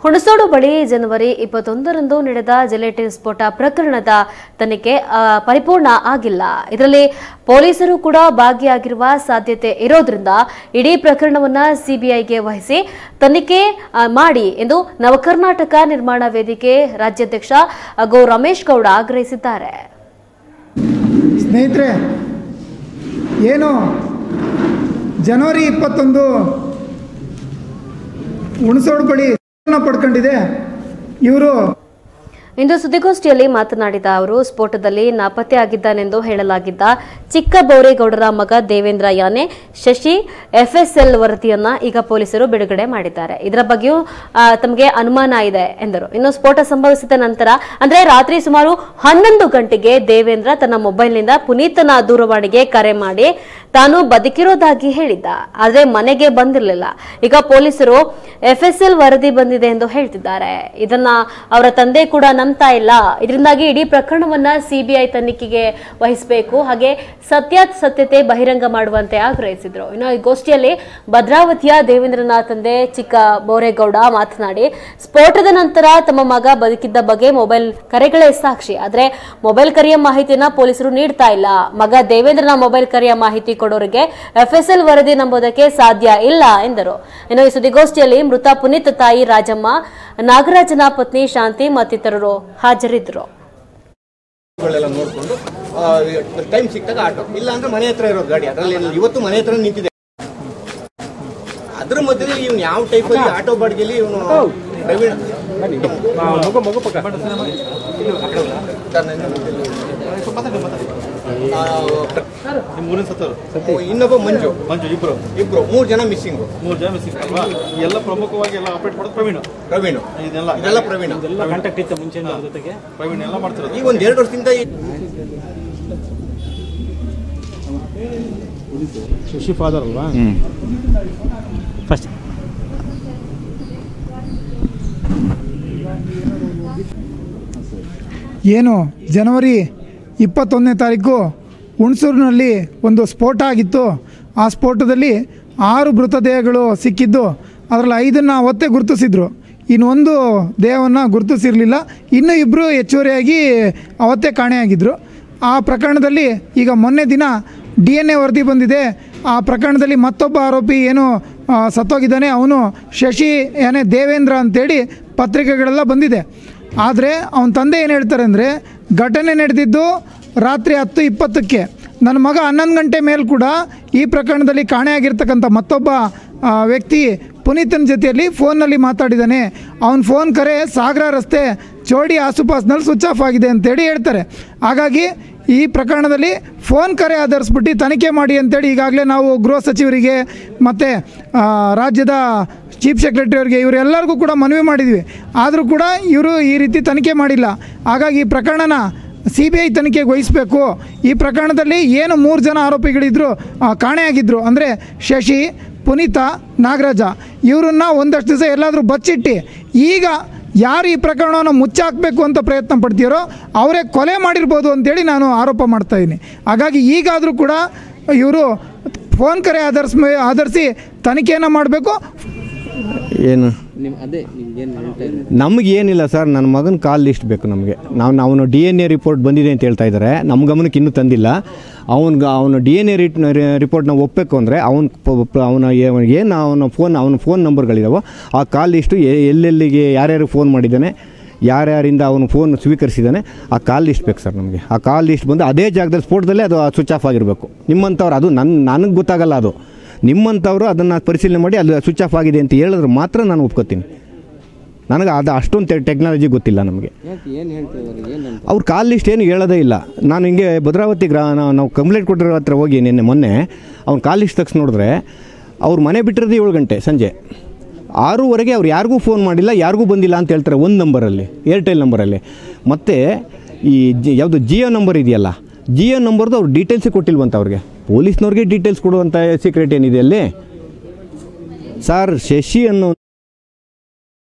ಹುಣಸೋಡು ಬಳಿ ಜನವರಿ ಇಪ್ಪತ್ತೊಂದರಂದು ನಡೆದ ಜಿಲೆಟಿನ್ ಸ್ಫೋಟ ಪ್ರಕರಣದ ತನಿಖೆ ಆ, ಪರಿಪೂರ್ಣ ಆಗಿಲ್ಲ ಇದರಲ್ಲಿ ಪೊಲೀಸರು ಕೂಡ ಭಾಗಿಯಾಗಿರುವ ಸಾಧ್ಯತೆ ಇರೋದ್ರಿಂದ ಇಡೀ ಪ್ರಕರಣವನ್ನ ಸಿಬಿಐಗೆ ವಹಿಸಿ ತನಿಖೆ ಆ, ಮಾಡಿ ಎಂದು ನವಕರ್ನಾಟಕ ನಿರ್ಮಾಣ ವೇದಿಕೆ ರಾಜ್ಯಾಧ್ಯಕ್ಷ ಗೋ ರಮೇಶ್ ಗೌಡ ಆಗ್ರಹಿಸಿದ್ದಾರೆ ಸ್ನೇಹಿತರೆ ಏನು ಜನವರಿ ಇಪ್ಪತ್ತೊಂದು ಹುಣಸೋಡು ಬಳಿ ಪಡ್ಕೊಂಡಿದೆ ಇವರು ಇಂದು ಸುದ್ದಿಗೋಷ್ಠಿಯಲ್ಲಿ ಮಾತನಾಡಿದ ಅವರು ಸ್ಫೋಟದಲ್ಲಿ ನಾಪತ್ತೆಯಾಗಿದ್ದಾನೆಂದು ಹೇಳಲಾಗಿದ್ದ ಚಿಕ್ಕ ಬೋರೇಗೌಡರ ಮಗ ದೇವೇಂದ್ರ ಯಾನೆ ಶಶಿ ಎಫ್ಎಸ್ಎಲ್ ವರದಿಯನ್ನ ಈಗ ಪೊಲೀಸರು ಬಿಡುಗಡೆ ಮಾಡಿದ್ದಾರೆ ಇದರ ಬಗ್ಗೆಯೂ ಆ, ತಮಗೆ ಅನುಮಾನ ಇದೆ ಎಂದರು ಇನ್ನು ಸ್ಫೋಟ ಸಂಭವಿಸಿದ ನಂತರ ಅಂದ್ರೆ ರಾತ್ರಿ ಸುಮಾರು ಹನ್ನೊಂದು ಗಂಟೆಗೆ ದೇವೇಂದ್ರ ತನ್ನ ಮೊಬೈಲ್ನಿಂದ ಪುನೀತನ ದೂರವಾಣಿಗೆ ಕರೆ ಮಾಡಿ ತಾನು ಬದುಕಿರೋದಾಗಿ ಹೇಳಿದ್ದ ಆದ್ರೆ ಮನೆಗೆ ಬಂದಿರಲಿಲ್ಲ ಈಗ ಪೊಲೀಸರು ಎಫ್ಎಸ್ಎಲ್ ವರದಿ ಬಂದಿದೆ ಎಂದು ಹೇಳ್ತಿದ್ದಾರೆ ಇದನ್ನ ಅವರ ತಂದೆ ಕೂಡ ನಂಬ್ತಾ ಇಲ್ಲ ಇದರಿಂದಾಗಿ ಇಡೀ ಪ್ರಕರಣವನ್ನ ಸಿಬಿಐ ತನಿಖೆಗೆ ವಹಿಸಬೇಕು ಹಾಗೆ ಸತ್ಯಾಸತ್ಯತೆ ಬಹಿರಂಗ ಮಾಡುವಂತೆ ಆಗ್ರಹಿಸಿದ್ರು ಇನ್ನು ಈ ಗೋಷ್ಠಿಯಲ್ಲಿ ಭದ್ರಾವತಿಯ ದೇವೇಂದ್ರನ ತಂದೆ ಚಿಕ್ಕ ಬೋರೇಗೌಡ ಮಾತನಾಡಿ ಸ್ಫೋಟದ ನಂತರ ತಮ್ಮ ಮಗ ಬದುಕಿದ್ದ ಬಗ್ಗೆ ಮೊಬೈಲ್ ಕರೆಗಳೇ ಸಾಕ್ಷಿ ಆದ್ರೆ ಮೊಬೈಲ್ ಕರೆಯ ಮಾಹಿತಿಯನ್ನ ಪೊಲೀಸರು ನೀಡ್ತಾ ಇಲ್ಲ ಮಗ ದೇವೇಂದ್ರನ ಮೊಬೈಲ್ ಕರೆಯ ಮಾಹಿತಿ ಕೊಡೋರಿಗೆ ಎಫ್ಎಸ್ಎಲ್ ವರದಿ ನಂಬೋದಕ್ಕೆ ಸಾಧ್ಯ ಇಲ್ಲ ಎಂದರು ಇನ್ನು ಈ ಸುದ್ದಿಗೋಷ್ಠಿಯಲ್ಲಿ ಮೃತ ಪುನೀತ್ ತಾಯಿ ರಾಜಮ್ಮ ನಾಗರಾಜನ ಪತ್ನಿ ಶಾಂತಿ ಮತ್ತಿತರರು ಹಾಜರಿದ್ದರು ಗಳೆಲ್ಲ ನೋಡ್ಕೊಂಡು ಟೈಮ್ ಸಿಕ್ಕಾಗ ಆಟೋ ಇಲ್ಲ ಅಂದ್ರೆ ಮನೆ ಹತ್ರ ಇರೋದು ಗಾಡಿ ಅದ್ರಲ್ಲಿ ಏನಿಲ್ಲ. ಇವತ್ತು ಮನೆ ಹತ್ರ ನಿಂತಿದೆ ಅದ್ರ ಮಧ್ಯದಲ್ಲಿ ಇವ್ನು ಯಾವ ಟೈಪ್ ಅಲ್ಲಿ ಆಟೋ ಬಾಡಿಗೆಲಿ ಇವನು ಪ್ರವೀಣ್ ಮಗು ಮಗು ಪಕ್ಕ ಮೂರನೇ ಸತ್ತರು ಇನ್ನೊಬ್ಬ ಮಂಜು ಮಂಜು ಇಬ್ರು ಇಬ್ರು ಮೂರ್ ಜನ ಮಿಸ್ಸಿಂಗ್ ಮೂರು ಜನ ಮಿಸ್ಸಿಂಗ್ ಅಲ್ವಾ ಎಲ್ಲ ಪ್ರಮುಖವಾಗಿ ಎಲ್ಲ ಆಪರೇಟ್ ಮಾಡೋದು ಪ್ರವೀಣ್ ಪ್ರವೀಣ್ ಇದೆಲ್ಲ ಇದೆಲ್ಲ ಪ್ರವೀಣ್ ಕಾಂಟ್ಯಾಕ್ಟ್ ಇತ್ತು ಮುಂಚೆ ಜೊತೆಗೆ ಪ್ರವೀಣ್ ಎಲ್ಲ ಮಾಡ್ತಿರೋದು ಈಗ ಒಂದ್ ಎರಡು ವರ್ಷದಿಂದ ಈ- ಶಶಿ ಫಾದರ್ ಅಲ್ವಾ ಫಸ್ಟ್ ಏನು ಜನವರಿ ಇಪ್ಪತ್ತೊಂದನೇ ತಾರೀಕು ಹುಣಸೂರಿನಲ್ಲಿ ಒಂದು ಸ್ಫೋಟ ಆಗಿತ್ತು ಆ ಸ್ಫೋಟದಲ್ಲಿ ಆರು ಮೃತದೇಹಗಳು ಸಿಕ್ಕಿದ್ದು ಅದರಲ್ಲಿ ಐದನ್ನು ಅವತ್ತೇ ಗುರುತಿಸಿದ್ರು ಇನ್ನೊಂದು ದೇಹವನ್ನು ಗುರುತಿಸಿರಲಿಲ್ಲ ಇನ್ನೂ ಇಬ್ಬರು ಹೆಚ್ಚುವರಿಯಾಗಿ ಅವತ್ತೇ ಕಾಣೆಯಾಗಿದ್ದರು ಆ ಪ್ರಕರಣದಲ್ಲಿ ಈಗ ಮೊನ್ನೆ ದಿನ ಡಿ ಎನ್ ಎ ವರದಿ ಬಂದಿದೆ ಆ ಪ್ರಕರಣದಲ್ಲಿ ಮತ್ತೊಬ್ಬ ಆರೋಪಿ ಏನು ಆ, ಸತ್ತೋಗಿದ್ದಾನೆ ಅವನು ಶಶಿ ಏನೇ ದೇವೇಂದ್ರ ಅಂತೇಳಿ ಪತ್ರಿಕೆಗಳೆಲ್ಲ ಬಂದಿದೆ ಆದರೆ ಅವನ ತಂದೆ ಏನು ಹೇಳ್ತಾರೆ ಅಂದರೆ ಘಟನೆ ನಡೆದಿದ್ದು ರಾತ್ರಿ ಹತ್ತು ಇಪ್ಪತ್ತಕ್ಕೆ ನನ್ನ ಮಗ ಹನ್ನೊಂದು ಗಂಟೆ ಮೇಲೆ ಕೂಡ ಈ ಪ್ರಕರಣದಲ್ಲಿ ಕಾಣೆಯಾಗಿರ್ತಕ್ಕಂಥ ಮತ್ತೊಬ್ಬ ಆ, ವ್ಯಕ್ತಿ ಪುನೀತನ ಜೊತೆಯಲ್ಲಿ ಫೋನ್ನಲ್ಲಿ ಮಾತಾಡಿದ್ದಾನೆ ಅವನ ಫೋನ್ ಕರೆ ಸಾಗರ ರಸ್ತೆ ಚೋಡಿ ಆಸುಪಾಸ್ನಲ್ಲಿ ಸ್ವಿಚ್ ಆಫ್ ಆಗಿದೆ ಅಂತೇಳಿ ಹೇಳ್ತಾರೆ ಹಾಗಾಗಿ ಈ ಪ್ರಕರಣದಲ್ಲಿ ಫೋನ್ ಕರೆ ಆಧರಿಸ್ಬಿಟ್ಟು ತನಿಖೆ ಮಾಡಿ ಅಂತೇಳಿ ಈಗಾಗಲೇ ನಾವು ಗೃಹ ಸಚಿವರಿಗೆ ಮತ್ತು ರಾಜ್ಯದ ಚೀಫ್ ಸೆಕ್ರೆಟರಿ ಅವರಿಗೆ ಇವರೆಲ್ಲರಿಗೂ ಕೂಡ ಮನವಿ ಮಾಡಿದ್ವಿ ಆದರೂ ಕೂಡ ಇವರು ಈ ರೀತಿ ತನಿಖೆ ಮಾಡಿಲ್ಲ ಹಾಗಾಗಿ ಈ ಪ್ರಕರಣನ ಸಿ ಬಿ ಐ ತನಿಖೆಗೆ ವಹಿಸಬೇಕು ಈ ಪ್ರಕರಣದಲ್ಲಿ ಏನು ಮೂರು ಜನ ಆರೋಪಿಗಳಿದ್ರು ಆ, ಕಾಣೆಯಾಗಿದ್ದರು ಅಂದರೆ ಶಶಿ ಪುನೀತ ನಾಗರಾಜ ಇವರನ್ನ ಒಂದಷ್ಟು ದಿವಸ ಎಲ್ಲಾದರೂ ಬಚ್ಚಿಟ್ಟು ಈಗ ಯಾರು ಈ ಪ್ರಕರಣವನ್ನು ಮುಚ್ಚಾಕಬೇಕು ಅಂತ ಪ್ರಯತ್ನ ಪಡ್ತೀರೋ ಅವರೇ ಕೊಲೆ ಮಾಡಿರ್ಬೋದು ಅಂತೇಳಿ ನಾನು ಆರೋಪ ಮಾಡ್ತಾ ಇದ್ದೀನಿ ಹಾಗಾಗಿ ಈಗಾದರೂ ಕೂಡ ಇವರು ಫೋನ್ ಕರೆ ಆಧರಿಸ್ ಆಧರಿಸಿ ತನಿಖೆಯನ್ನು ಮಾಡಬೇಕು ಏನು ನಿಮ್ ಅದೇ ನಿಮ್ಗೆ ಏನು ಹೇಳ್ತಾ ಇದ್ದಾರೆ ನಮಗೆ ಏನಿಲ್ಲ ಸರ್ ನನ್ನ ಮಗನ ಕಾಲ್ ಲಿಸ್ಟ್ ಬೇಕು ನಮಗೆ ನಾವು ಅವನು ಡಿ ಎನ್ ಎ ರಿಪೋರ್ಟ್ ಬಂದಿದೆ ಅಂತ ಹೇಳ್ತಾ ಇದ್ದಾರೆ ನಮ್ಮ ಗಮನಕ್ಕೆ ಇನ್ನೂ ತಂದಿಲ್ಲ ಅವ್ನಿಗೆ ಅವನು ಡಿ ಎನ್ ಎ ರಿಟ್ ರಿಪೋರ್ಟ್ನ ಒಪ್ಪಬೇಕು ಅಂದರೆ ಅವ್ನು ಅವನ ಏನು ಅವನ ಫೋನ್ ಅವನ ಫೋನ್ ನಂಬರ್ಗಳಿದಾವೋ ಆ ಕಾಲ್ ಲಿಸ್ಟು ಎ- ಎಲ್ಲೆಲ್ಲಿಗೆ ಯಾರ್ಯಾರು ಫೋನ್ ಮಾಡಿದ್ದಾನೆ ಯಾರ್ಯಾರಿಂದ ಅವನು ಫೋನ್ ಸ್ವೀಕರಿಸಿದ್ದಾನೆ ಆ ಕಾಲ್ ಲಿಸ್ಟ್ ಬೇಕು ಸರ್ ನಮಗೆ ಆ ಕಾಲ್ ಲಿಸ್ಟ್ ಬಂದು ಅದೇ ಜಾಗದಲ್ಲಿ ಸ್ಫೋಟದಲ್ಲೇ ಅದು ಸ್ವಿಚ್ ಆಫ್ ಆಗಿರಬೇಕು ನಿಮ್ಮಂಥವ್ರು ಅದು ನನ್ನ ನನಗೆ ಗೊತ್ತಾಗಲ್ಲ ಅದು ನಿಮ್ಮಂಥವ್ರು ಅದನ್ನು ಪರಿಶೀಲನೆ ಮಾಡಿ ಅದು ಸ್ವಿಚ್ ಆಫ್ ಆಗಿದೆ ಅಂತ ಹೇಳಿದ್ರೆ ಮಾತ್ರ ನಾನು ಒಪ್ಕೋತೀನಿ ನನಗೆ ಅದು ಅಷ್ಟೊಂದು ಟೆಕ್ನಾಲಜಿ ಗೊತ್ತಿಲ್ಲ ನಮಗೆ ಯಾಕೆ ಏನು ಹೇಳ್ತಾ ಇದ್ದಾರೆ ಏನು ಅಂತ ಅವ್ರ ಕಾಲ್ ಲಿಸ್ಟ್ ಏನು ಹೇಳೋದೇ ಇಲ್ಲ ನಾನು ಹಿಂಗೆ ಭದ್ರಾವತಿ ಗ್ರಾ ನಾವು- ನಾವು ಕಂಪ್ಲೇಂಟ್ ಕೊಟ್ಟಿರೋ ಹತ್ರ ಹೋಗಿ ನಿನ್ನೆ ಮೊನ್ನೆ ಅವ್ನ ಕಾಲ್ ಲಿಸ್ಟ್ ತೆಗ್ಸಿ ನೋಡಿದ್ರೆ ಅವ್ರು ಮನೆ ಬಿಟ್ಟಿರೋದು ಏಳು ಗಂಟೆ ಸಂಜೆ ಆರೂವರೆಗೆ ಅವ್ರು ಯಾರಿಗೂ ಫೋನ್ ಮಾಡಿಲ್ಲ ಯಾರಿಗೂ ಬಂದಿಲ್ಲ ಅಂತ ಹೇಳ್ತಾರೆ ಒಂದು ನಂಬರಲ್ಲಿ ಏರ್ಟೆಲ್ ನಂಬರಲ್ಲಿ ಮತ್ತು ಈ ಜಿ ಯಾವುದು ಜಿಯೋ ನಂಬರ್ ಇದೆಯಲ್ಲ ಜಿಯೋ ನಂಬರ್ದು ಅವ್ರು ಡೀಟೇಲ್ಸೇ ಕೊಟ್ಟಿಲ್ವಂತ ಅವ್ರಿಗೆ ಪೊಲೀಸ್ನವ್ರಿಗೆ ಡೀಟೇಲ್ಸ್ ಕೊಡುವಂಥ ಸೀಕ್ರೆಟ್ ಏನಿದೆ ಅಲ್ಲಿ ಸರ್ ಶಶಿ ಅನ್ನೋ